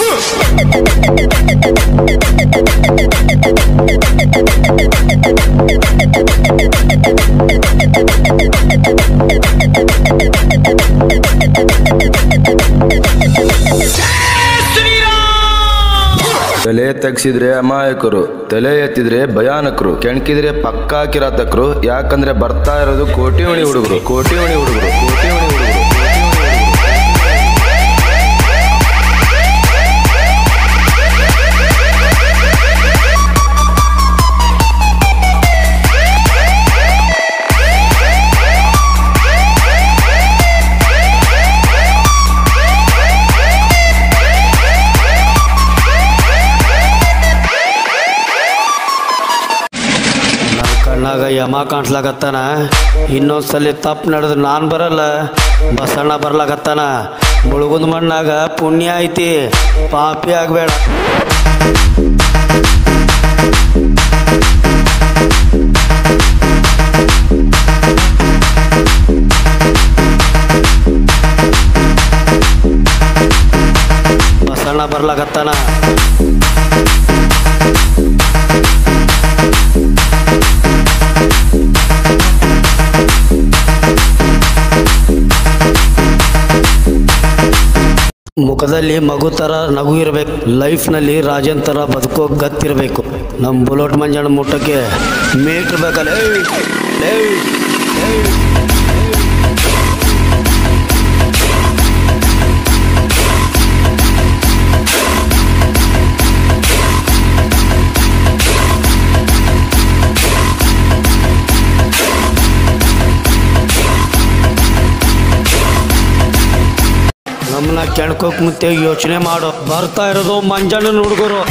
ತಲೆ ತೆಗ್ಸಿದ್ರೆ ಅಮಾಯಕರು ತಲೆ ಎತ್ತಿದ್ರೆ ಭಯಾನಕರು ಕೆಣಕಿದ್ರೆ ಪಕ್ಕಾ ಕಿರಾತಕರು ಯಾಕಂದ್ರೆ ಬರ್ತಾ ಇರೋದು ಕೋಟಿ ಉಣಿ ಹುಡುಗರು ಕೋಟಿ ಉಣಿ ಹುಡುಗರು ಕೋಟಿ ಉಣಿ ಹುಡುಗರು ನನ್ನ ಕಣ್ಣಾಗ ಯಮ ಕಾಣಿಸ್ಲಾಕತ್ತಾನ ಇನ್ನೊಂದ್ಸಲಿ ತಪ್ಪು ನಡೆದ್ರೆ ನಾನು ಬರಲ್ಲ ಬಸಣ್ಣ ಬರ್ಲಾಕತ್ತಾನ ಮುಳುಗುಂದ ಮಣ್ಣಾಗ ಪುಣ್ಯ ಐತಿ ಪಾಪಿ ಆಗಬೇಡ ಬಸಣ್ಣ ಬರ್ಲಾಕತ್ತಾನ ಮುಖದಲ್ಲಿ ಮಗು ಥರ ನಗು ಇರಬೇಕು ಲೈಫ್ನಲ್ಲಿ ರಾಜನ್ ಥರ ಬದುಕೋ ಗತ್ತಿರಬೇಕು ನಮ್ಮ ಬುಲೆಟ್ ಮಂಜಣ್ಣ ಮುಟ್ಟಕ್ಕೆ ಮೀಟ್ರ್ ಬೇಕಲ್ಲ ಏಯ್, ಏಯ್, ಏಯ್. ನಮ್ಮನ್ನ ಕೆಣ್ಕೋಕ್ ಮುಂತೆ ಯೋಚನೆ ಮಾಡು ಬರ್ತಾ ಇರೋದು ಮಂಜಣ್ಣನ ಹುಡುಗರು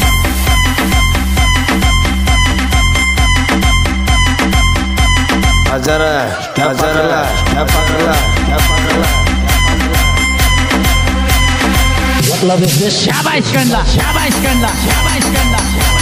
ಅಜರ ಅಜರಲ್ಲ ಸ್ಟೆಪ್ ಹಾಕಲ್ಲ ಸ್ಟೆಪ್ ಹಾಕಲ್ಲ Shabash Kanda, Shabash Kanda, Shabash Kanda, Shabash Kanda.